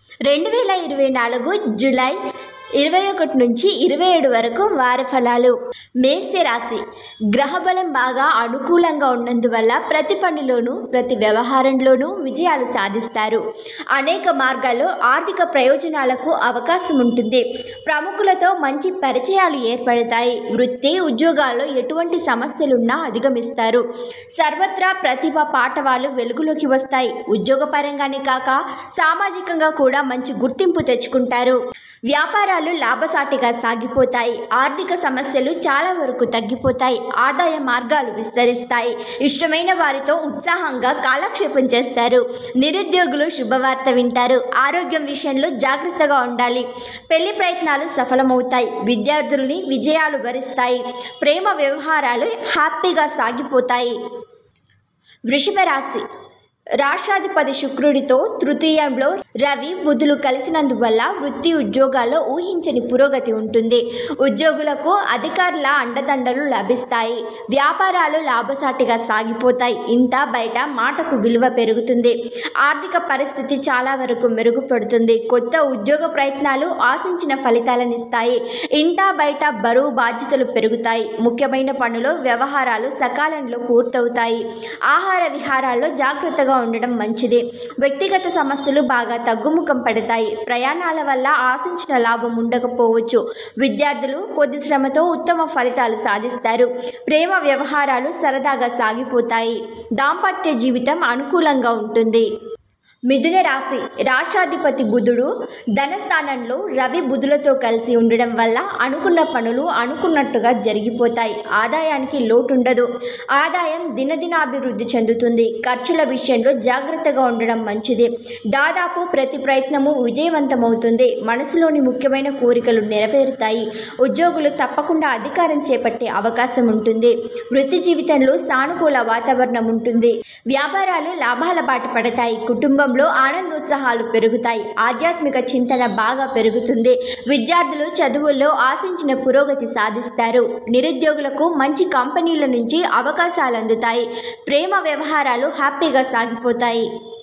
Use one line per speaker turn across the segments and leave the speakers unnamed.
రెండు వేల ఇరవై నాలుగు జూలై ఇరవై ఒకటి నుంచి ఇరవై ఏడు వరకు వార ఫలాలు మేస్య రాశి గ్రహబలం బాగా అనుకూలంగా ఉన్నందువల్ల ప్రతి పనిలోనూ ప్రతి వ్యవహారంలోనూ విజయాలు సాధిస్తారు అనేక మార్గాల్లో ఆర్థిక ప్రయోజనాలకు అవకాశం ఉంటుంది ప్రముఖులతో మంచి పరిచయాలు ఏర్పడతాయి వృత్తి ఉద్యోగాల్లో ఎటువంటి సమస్యలున్నా అధిగమిస్తారు సర్వత్రా ప్రతిభ పాఠవాలు వెలుగులోకి వస్తాయి ఉద్యోగపరంగానే కాక సామాజికంగా కూడా మంచి గుర్తింపు తెచ్చుకుంటారు వ్యాపారాలు లాభసాటిగా సాగిపోతాయి ఆర్థిక సమస్యలు చాలా వరకు తగ్గిపోతాయి ఆదాయ మార్గాలు విస్తరిస్తాయి ఇష్టమైన వారితో ఉత్సాహంగా కాలక్షేపం చేస్తారు నిరుద్యోగులు శుభవార్త వింటారు ఆరోగ్యం విషయంలో జాగ్రత్తగా ఉండాలి పెళ్లి ప్రయత్నాలు సఫలమవుతాయి విద్యార్థుల్ని విజయాలు భరిస్తాయి ప్రేమ వ్యవహారాలు హ్యాపీగా సాగిపోతాయి వృషభ రాశి రాష్ట్రాధిపతి శుక్రుడితో తృతీయంలో రవి బుధులు కలిసినందువల్ల వృత్తి ఉద్యోగాల్లో ఊహించని పురోగతి ఉంటుంది ఉద్యోగులకు అధికారుల అండదండలు లభిస్తాయి వ్యాపారాలు లాభసాటిగా సాగిపోతాయి ఇంట బయట మాటకు విలువ పెరుగుతుంది ఆర్థిక పరిస్థితి చాలా వరకు మెరుగుపడుతుంది కొత్త ఉద్యోగ ప్రయత్నాలు ఆశించిన ఫలితాలను ఇస్తాయి ఇంట బయట బరువు బాధ్యతలు పెరుగుతాయి ముఖ్యమైన పనులు వ్యవహారాలు సకాలంలో పూర్తవుతాయి ఆహార విహారాల్లో జాగ్రత్తగా ఉండడం మంచిది వ్యక్తిగత సమస్యలు బాగా తగ్గుముఖం పడతాయి ప్రయాణాల వల్ల ఆశించిన లాభం ఉండకపోవచ్చు విద్యార్థులు కొద్ది శ్రమతో ఉత్తమ ఫలితాలు సాధిస్తారు ప్రేమ వ్యవహారాలు సరదాగా సాగిపోతాయి దాంపత్య జీవితం అనుకూలంగా ఉంటుంది మిథున రాశి రాష్ట్రాధిపతి బుధుడు ధనస్థానంలో రవి బుధులతో కలిసి ఉండడం వల్ల అనుకున్న పనులు అనుకున్నట్టుగా జరిగిపోతాయి ఆదాయానికి లోటు ఉండదు ఆదాయం దినదినాభివృద్ధి చెందుతుంది ఖర్చుల విషయంలో జాగ్రత్తగా ఉండడం మంచిది దాదాపు ప్రతి ప్రయత్నము విజయవంతమవుతుంది మనసులోని ముఖ్యమైన కోరికలు నెరవేరుతాయి ఉద్యోగులు తప్పకుండా అధికారం చేపట్టే అవకాశం ఉంటుంది వృత్తి జీవితంలో సానుకూల వాతావరణం ఉంటుంది వ్యాపారాలు లాభాల బాట పడతాయి కుటుంబంలో ఆనందోత్సాహాలు పెరుగుతాయి ఆధ్యాత్మిక చింతన బాగా పెరుగుతుంది విద్యార్థులు చదువుల్లో ఆశించిన పురోగతి సాధిస్తారు నిరుద్యోగులకు మంచి కంపెనీల నుంచి అవకాశాలు అందుతాయి ప్రేమ వ్యవహారాలు హ్యాపీగా సాగిపోతాయి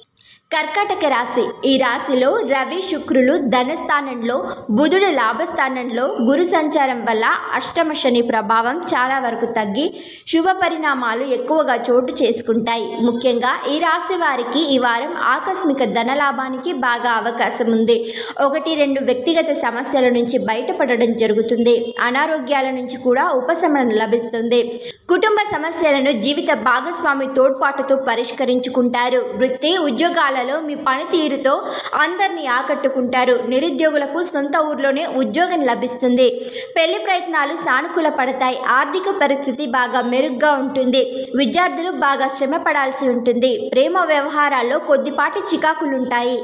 కర్కాటక రాశి ఈ రాశిలో రవి శుక్రులు ధనస్థానంలో బుధుడు లాభస్థానంలో గురు సంచారం వల్ల అష్టమ శని ప్రభావం చాలా వరకు తగ్గి శుభ పరిణామాలు ఎక్కువగా చోటు చేసుకుంటాయి ముఖ్యంగా ఈ రాశి వారికి ఈ వారం ఆకస్మిక ధనలాభానికి బాగా అవకాశం ఉంది ఒకటి రెండు వ్యక్తిగత సమస్యల నుంచి బయటపడడం జరుగుతుంది అనారోగ్యాల నుంచి కూడా ఉపశమనం లభిస్తుంది కుటుంబ సమస్యలను జీవిత భాగస్వామి తోడ్పాటుతో పరిష్కరించుకుంటారు వృత్తి ఉద్యోగాలలో మీ పనితీరుతో అందరినీ ఆకట్టుకుంటారు నిరుద్యోగులకు సొంత ఊర్లోనే ఉద్యోగం లభిస్తుంది పెళ్లి ప్రయత్నాలు సానుకూల పడతాయి ఆర్థిక పరిస్థితి బాగా మెరుగ్గా ఉంటుంది విద్యార్థులు బాగా శ్రమ పడాల్సి ఉంటుంది ప్రేమ వ్యవహారాల్లో కొద్దిపాటి చికాకులుంటాయి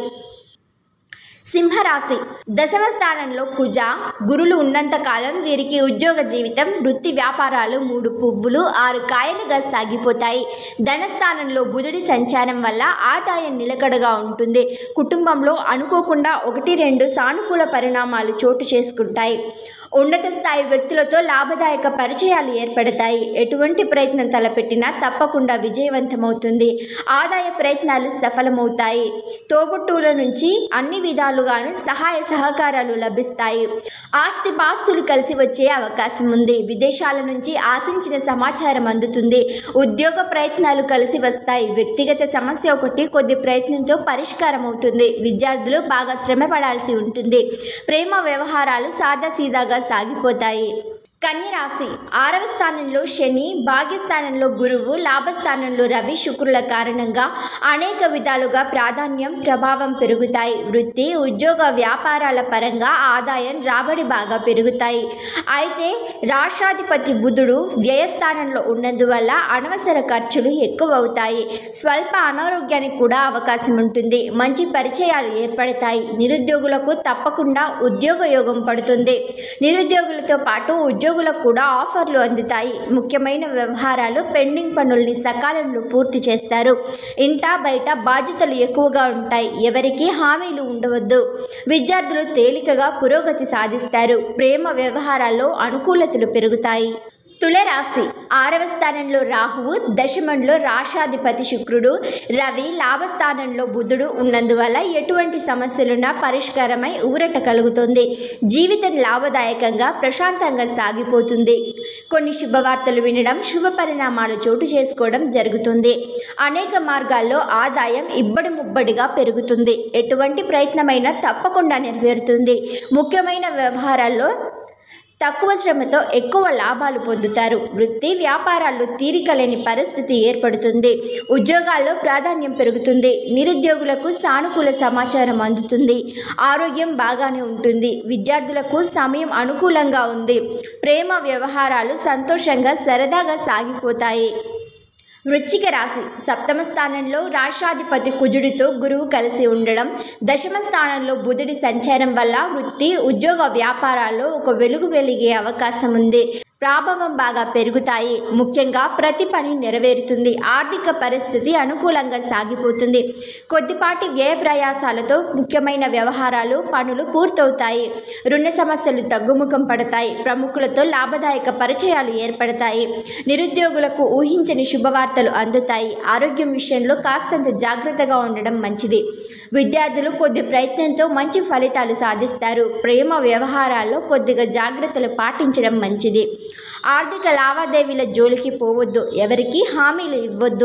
సింహరాశి దశమ స్థానంలో కుజ గురులు ఉన్నంతకాలం వీరికి ఉద్యోగ జీవితం వృత్తి వ్యాపారాలు మూడు పువ్వులు ఆరు కాయలుగా సాగిపోతాయి ధనస్థానంలో బుధుడి సంచారం వల్ల ఆదాయం నిలకడగా ఉంటుంది కుటుంబంలో అనుకోకుండా ఒకటి రెండు సానుకూల పరిణామాలు చోటు చేసుకుంటాయి ఉన్నత స్థాయి వ్యక్తులతో లాభదాయక పరిచయాలు ఏర్పడతాయి ఎటువంటి ప్రయత్నం తలపెట్టినా తప్పకుండా విజయవంతమవుతుంది ఆదాయ ప్రయత్నాలు సఫలమవుతాయి తోబుట్టువుల నుంచి అన్ని విధాలుగాను సహాయ సహకారాలు లభిస్తాయి ఆస్తి పాస్తులు కలిసి వచ్చే అవకాశం ఉంది విదేశాల నుంచి ఆశించిన సమాచారం అందుతుంది ఉద్యోగ ప్రయత్నాలు కలిసి వస్తాయి వ్యక్తిగత సమస్య ఒకటి కొద్ది ప్రయత్నంతో పరిష్కారం అవుతుంది విద్యార్థులు బాగా శ్రమ పడాల్సి ఉంటుంది ప్రేమ వ్యవహారాలు సాదాసీదాగా సాగిపోతాయి కన్యరాశి ఆరవ స్థానంలో శని భాగ్యస్థానంలో గురువు లాభస్థానంలో రవి శుక్రుల కారణంగా అనేక విధాలుగా ప్రాధాన్యం ప్రభావం పెరుగుతాయి వృత్తి ఉద్యోగ వ్యాపారాల పరంగా ఆదాయం రాబడి బాగా పెరుగుతాయి అయితే రాష్ట్రాధిపతి బుధుడు వ్యయస్థానంలో ఉన్నందువల్ల అనవసర ఖర్చులు ఎక్కువ అవుతాయి స్వల్ప అనారోగ్యానికి కూడా అవకాశం ఉంటుంది మంచి పరిచయాలు ఏర్పడతాయి నిరుద్యోగులకు తప్పకుండా ఉద్యోగ యోగం పడుతుంది నిరుద్యోగులతో పాటు ఉద్యోగులకు కూడా ఆఫర్లు అందుతాయి ముఖ్యమైన వ్యవహారాలు పెండింగ్ పనుల్ని సకాలంలో పూర్తి చేస్తారు ఇంట బయట బాధ్యతలు ఎక్కువగా ఉంటాయి ఎవరికి హామీలు ఉండవద్దు విద్యార్థులు తేలికగా పురోగతి సాధిస్తారు ప్రేమ వ్యవహారాల్లో అనుకూలతలు పెరుగుతాయి తులరాశి ఆరవ స్థానంలో రాహువు దశమంలో రాశాధిపతి శుక్రుడు రవి లాభస్థానంలో బుధుడు ఉన్నందువల్ల ఎటువంటి సమస్యలున్నా పరిష్కారమై ఊరట కలుగుతుంది జీవితం లాభదాయకంగా ప్రశాంతంగా సాగిపోతుంది కొన్ని శుభవార్తలు వినడం శుభ పరిణామాలు చోటు చేసుకోవడం జరుగుతుంది అనేక మార్గాల్లో ఆదాయం ఇబ్బడి ముబ్బడిగా పెరుగుతుంది ఎటువంటి ప్రయత్నమైనా తప్పకుండా నెరవేరుతుంది ముఖ్యమైన వ్యవహారాల్లో తక్కువ శ్రమతో ఎక్కువ లాభాలు పొందుతారు వృత్తి వ్యాపారాల్లో తీరిక లేని పరిస్థితి ఏర్పడుతుంది ఉద్యోగాల్లో ప్రాధాన్యం పెరుగుతుంది నిరుద్యోగులకు సానుకూల సమాచారం అందుతుంది ఆరోగ్యం బాగానే ఉంటుంది విద్యార్థులకు సమయం అనుకూలంగా ఉంది ప్రేమ వ్యవహారాలు సంతోషంగా సరదాగా సాగిపోతాయి వృశ్చిక రాశి సప్తమ స్థానంలో రాష్ట్రాధిపతి కుజుడితో గురువు కలిసి ఉండడం దశమ స్థానంలో బుధుడి సంచారం వల్ల వృత్తి ఉద్యోగ వ్యాపారాల్లో ఒక వెలుగు వెలిగే అవకాశం ఉంది ప్రాభవం బాగా పెరుగుతాయి ముఖ్యంగా ప్రతి పని నెరవేరుతుంది ఆర్థిక పరిస్థితి అనుకూలంగా సాగిపోతుంది కొద్దిపాటి వ్యయ ప్రయాసాలతో ముఖ్యమైన వ్యవహారాలు పనులు పూర్తవుతాయి రుణ సమస్యలు తగ్గుముఖం పడతాయి ప్రముఖులతో లాభదాయక పరిచయాలు ఏర్పడతాయి నిరుద్యోగులకు ఊహించని శుభవార్తలు అందుతాయి ఆరోగ్యం విషయంలో కాస్తంత జాగ్రత్తగా ఉండడం మంచిది విద్యార్థులు కొద్ది ప్రయత్నంతో మంచి ఫలితాలు సాధిస్తారు ప్రేమ వ్యవహారాల్లో కొద్దిగా జాగ్రత్తలు పాటించడం మంచిది ఆర్థిక లావాదేవీల జోలికి పోవద్దు ఎవరికి హామీలు ఇవ్వద్దు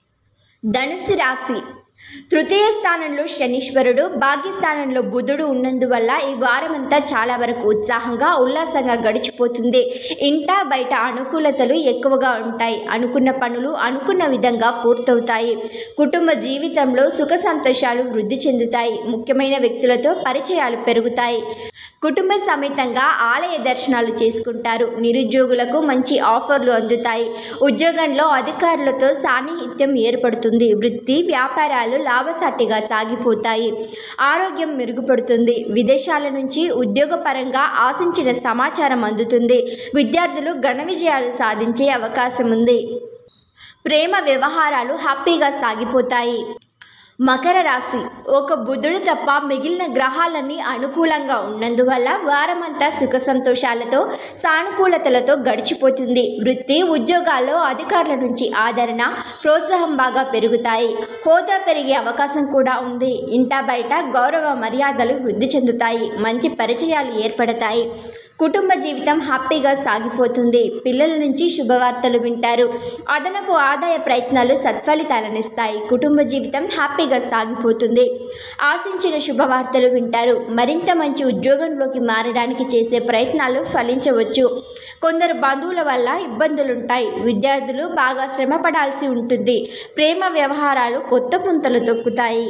ధనుసు రాశి తృతీయ స్థానంలో శనీశ్వరుడు భాగ్యస్థానంలో బుధుడు ఉన్నందువల్ల ఈ వారమంతా చాలా వరకు ఉత్సాహంగా ఉల్లాసంగా గడిచిపోతుంది ఇంట బయట అనుకూలతలు ఎక్కువగా ఉంటాయి అనుకున్న పనులు అనుకున్న విధంగా పూర్తవుతాయి కుటుంబ జీవితంలో సుఖ సంతోషాలు వృద్ధి చెందుతాయి ముఖ్యమైన వ్యక్తులతో పరిచయాలు పెరుగుతాయి కుటుంబ సమేతంగా ఆలయ దర్శనాలు చేసుకుంటారు నిరుద్యోగులకు మంచి ఆఫర్లు అందుతాయి ఉద్యోగంలో అధికారులతో సాన్నిహిత్యం ఏర్పడుతుంది వృత్తి వ్యాపారాలు లాభసాటిగా సాగిపోతాయి ఆరోగ్యం మెరుగుపడుతుంది విదేశాల నుంచి ఉద్యోగపరంగా ఆశించిన సమాచారం అందుతుంది విద్యార్థులు ఘన విజయాలు సాధించే అవకాశం ఉంది ప్రేమ వ్యవహారాలు హ్యాపీగా సాగిపోతాయి మకర రాశి ఒక బుధుడు తప్ప మిగిలిన గ్రహాలన్నీ అనుకూలంగా ఉన్నందువల్ల వారమంతా సుఖ సంతోషాలతో సానుకూలతలతో గడిచిపోతుంది వృత్తి ఉద్యోగాల్లో అధికారుల నుంచి ఆదరణ ప్రోత్సాహం బాగా పెరుగుతాయి హోదా పెరిగే అవకాశం కూడా ఉంది ఇంటా బయట గౌరవ మర్యాదలు వృద్ధి చెందుతాయి మంచి పరిచయాలు ఏర్పడతాయి కుటుంబ జీవితం హ్యాపీగా సాగిపోతుంది పిల్లల నుంచి శుభవార్తలు వింటారు అదనపు ఆదాయ ప్రయత్నాలు సత్ఫలితాలనిస్తాయి కుటుంబ జీవితం హ్యాపీగా సాగిపోతుంది ఆశించిన శుభవార్తలు వింటారు మరింత మంచి ఉద్యోగంలోకి మారడానికి చేసే ప్రయత్నాలు ఫలించవచ్చు కొందరు బంధువుల వల్ల ఇబ్బందులుంటాయి విద్యార్థులు బాగా శ్రమ పడాల్సి ఉంటుంది ప్రేమ వ్యవహారాలు కొత్త పుంతలు తొక్కుతాయి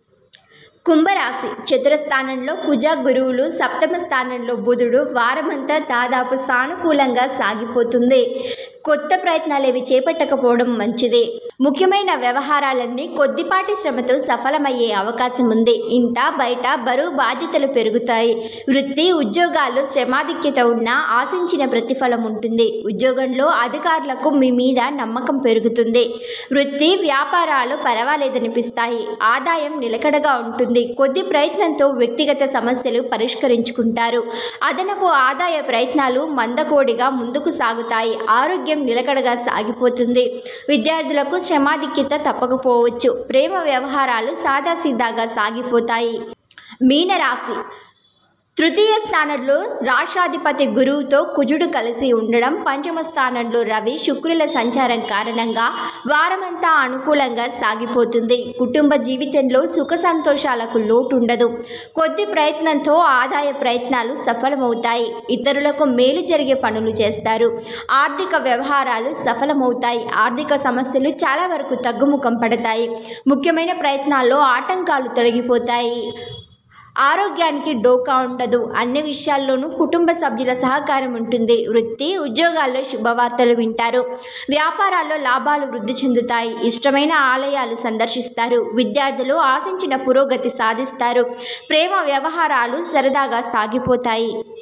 కుంభరాశి చతురస్థానంలో కుజ గురువులు సప్తమ స్థానంలో బుధుడు వారమంతా దాదాపు సానుకూలంగా సాగిపోతుంది కొత్త ప్రయత్నాలు ఏవి చేపట్టకపోవడం మంచిది ముఖ్యమైన వ్యవహారాలన్నీ కొద్దిపాటి శ్రమతో సఫలమయ్యే అవకాశం ఉంది ఇంట బయట బరువు బాధ్యతలు పెరుగుతాయి వృత్తి ఉద్యోగాల్లో శ్రమాధిక్యత ఉన్నా ఆశించిన ప్రతిఫలం ఉంటుంది ఉద్యోగంలో అధికారులకు మీ మీద నమ్మకం పెరుగుతుంది వృత్తి వ్యాపారాలు పర్వాలేదనిపిస్తాయి ఆదాయం నిలకడగా ఉంటుంది కొద్ది ప్రయత్నంతో వ్యక్తిగత సమస్యలు పరిష్కరించుకుంటారు అదనపు ఆదాయ ప్రయత్నాలు మందకోడిగా ముందుకు సాగుతాయి ఆరోగ్యం నిలకడగా సాగిపోతుంది విద్యార్థులకు శ్రమాధిక్యత తప్పకపోవచ్చు ప్రేమ వ్యవహారాలు సాదాసీదాగా సాగిపోతాయి మీనరాశి తృతీయ స్థానంలో రాష్ట్రాధిపతి గురువుతో కుజుడు కలిసి ఉండడం పంచమ స్థానంలో రవి శుక్రుల సంచారం కారణంగా వారమంతా అనుకూలంగా సాగిపోతుంది కుటుంబ జీవితంలో సుఖ సంతోషాలకు లోటు ఉండదు కొద్ది ప్రయత్నంతో ఆదాయ ప్రయత్నాలు సఫలమవుతాయి ఇతరులకు మేలు జరిగే పనులు చేస్తారు ఆర్థిక వ్యవహారాలు సఫలమవుతాయి ఆర్థిక సమస్యలు చాలా వరకు తగ్గుముఖం పడతాయి ముఖ్యమైన ప్రయత్నాల్లో ఆటంకాలు తొలగిపోతాయి ఆరోగ్యానికి డోకా ఉండదు అన్ని విషయాల్లోనూ కుటుంబ సభ్యుల సహకారం ఉంటుంది వృత్తి ఉద్యోగాల్లో శుభవార్తలు వింటారు వ్యాపారాల్లో లాభాలు వృద్ధి చెందుతాయి ఇష్టమైన ఆలయాలు సందర్శిస్తారు విద్యార్థులు ఆశించిన పురోగతి సాధిస్తారు ప్రేమ వ్యవహారాలు సరదాగా సాగిపోతాయి